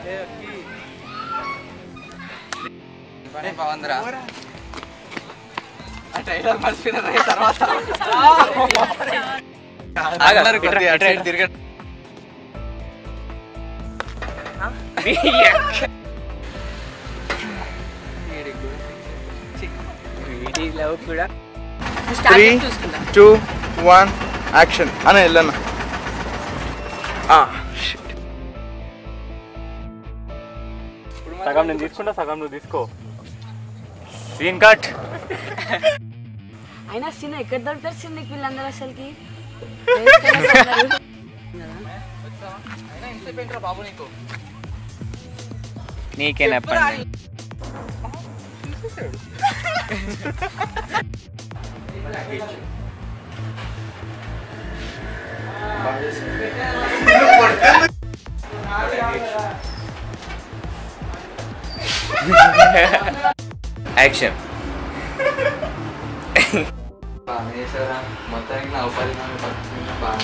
పని బాగుందిరా ఆ ట్రైలర్ మర్చిపోయిన తర్వాత అందరూ కొద్దిగా అటు ఇటు తిరగండి వీడిలో కూడా త్రీ టూ వన్ యాక్షన్ అని వెళ్ళన్నా సగం నేను తీసుకుంటా సగం నువ్వు తీసుకో సీన్ కట్ అయినా సినిమా ఎక్కడ దొరుకుతారు సినిమాకి వీళ్ళందరూ అసలుకి బాబు నీకు నీకేనా పని యాక్షన్ బాగా చేశారా మొత్తానికి నా ఉపాధి హామీ పథకం బాగా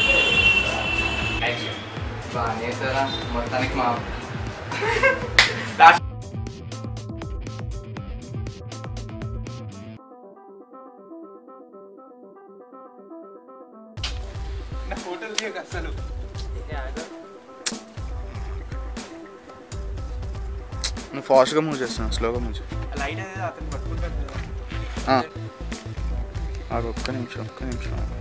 బాగా చేశారా మొత్తానికి మా నువ్వు ఫాస్ట్గా మూవ్ చేస్తున్నావు స్లోగా మూవ్ చేయి ఆ. ఆగు, ఒక్క నిమిషం ఒక్క నిమిషం ఆగు.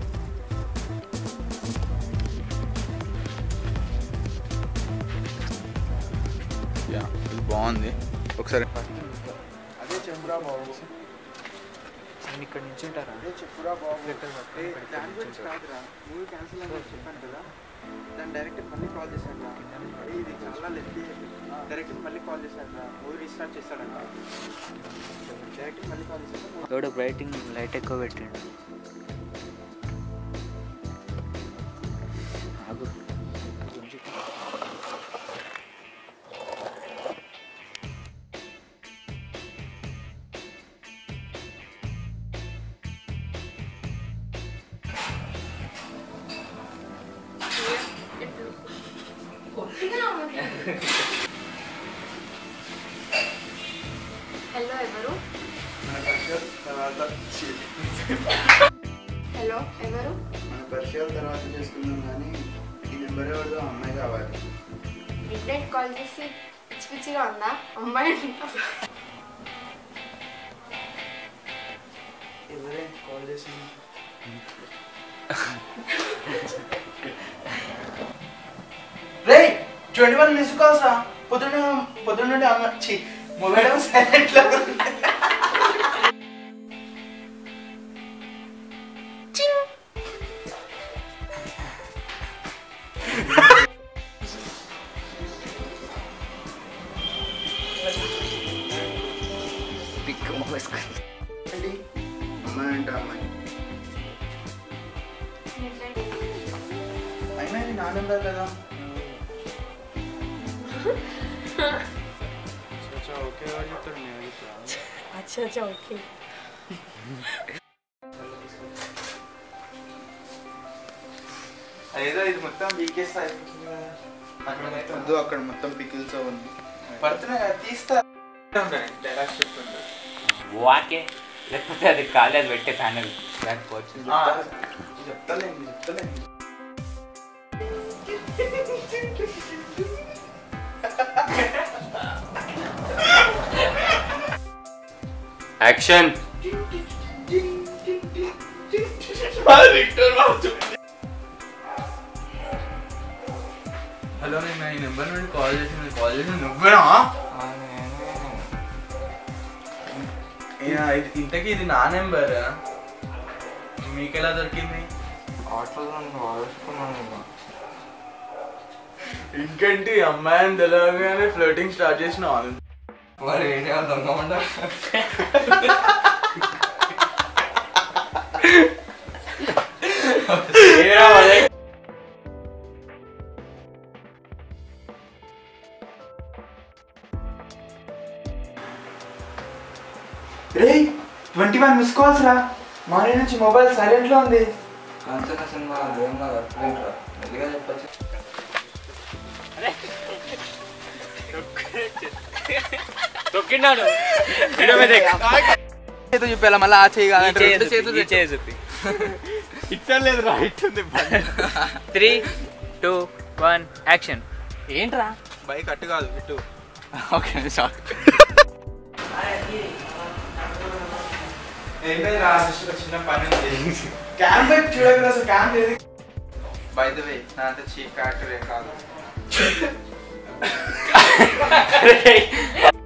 యా ఇది బాగుంది ఒకసారి అదే చెప్పురా బాబు ఇక్కడ నుంచి ఉంటారా అదే చెప్పురా బాబు ఏ, దాని గురించి కాదురా మూవీ క్యాన్సిల్ అని చెప్పాను కదా దాని డైరెక్టర్ మళ్ళీ కాల్ చేశాడు రా ఏ, ఇది చాలా లెంతీ డైరెక్టర్ మళ్ళీ కాల్ చేశాడు రా మూవీ రీస్టార్ట్ చేశాడంట డైరెక్టర్ మళ్ళీ కాల్ చేశాడు ఎవడో బ్రైటింగ్ లైట్ ఎక్కువ పెట్టిండు ఆగు. కొంచెం. హలో ఎవరు మన పరిచయం తర్వాత హలో ఎవరు మన పరిచయం తర్వాత చేసుకుందాం కానీ ఈ నెంబర్ ఎవరిదో ఆ అమ్మాయి కావాలి మిడ్ నైట్ కాల్ చేసి పిచ్చి పిచ్చిగా ఉందా అమ్మాయి అంటా. ఎవరే కాల్ చేసింది రే ట్వంటీ వన్ మిస్ కాల్స్ రా పొద్దున్న పొద్దున్న నుండి అమ్మ ఛీ, మొబైల్ ఏమో సైలెంట్ లో ఉంది. పిక్ వేసుకొని ఏంటి? అమ్మాయి అంటే అమ్మాయి అయినా ఇది నా నెంబర్ కదా ఓకే వాడు చెప్తాడు నేను అచ్చా అచ్చా ఓకే ఏదో ఇది మొత్తం బీకేస్తే అయిపోతుంది కదా. అక్కడ మొత్తం వద్దు అక్కడ మొత్తం పికిల్స్ ఉంది పడుతున్నాయి కదా తీస్తా డైలాగ్స్ చెప్తుంటాడు వాకే లేకపోతే అది ఖాళీ అది పెట్టే ప్యానల్ లేకపోవచ్చు చెప్తలేండి చెప్తలేండి యాక్షన్ హలో నేను ఈ నెంబర్ నుండి కాల్ చేసి కాల్ చేసి నువ్వేనా ఇంతకీ ఇది నా నెంబర్ మీకు ఎలా దొరికింది ఆటోలో వాడుకున్నాను ఇంకేంటి అమ్మాయిని తెలియగానే ఫ్లోటింగ్ స్టార్ట్ చేసిన మరి ఏంటి దొంగమంట రే ట్వంటీ వన్ మిస్ కాల్స్ రా మార్నింగ్ నుంచి మొబైల్ సైలెంట్ లో ఉంది కాంచన సినిమా ఏం కాదు అట్లేంట్రా మెల్లిగా చెప్పచ్చు తొక్కినాడు వీడియో మీద చేతులు చూపేలా మళ్ళీ ఆ చేయి కాదు ఈ చేయి చూపి, ఈ చేయి చూపి ఇట్లా లేదు రైట్ ఉంది త్రీ టూ వన్ యాక్షన్ ఏంట్రా బైక్ అట్టు కాదు ఇటు ఓకే సార్ ఏం లేదు రా జస్ట్ ఒక చిన్న పని ఉంది క్యాంప్ వైపు చూడకుండా అసలు క్యాంప్ లేదు బై ద వే నా అంత చీప్ క్యారెక్టర్ ఏం కాదు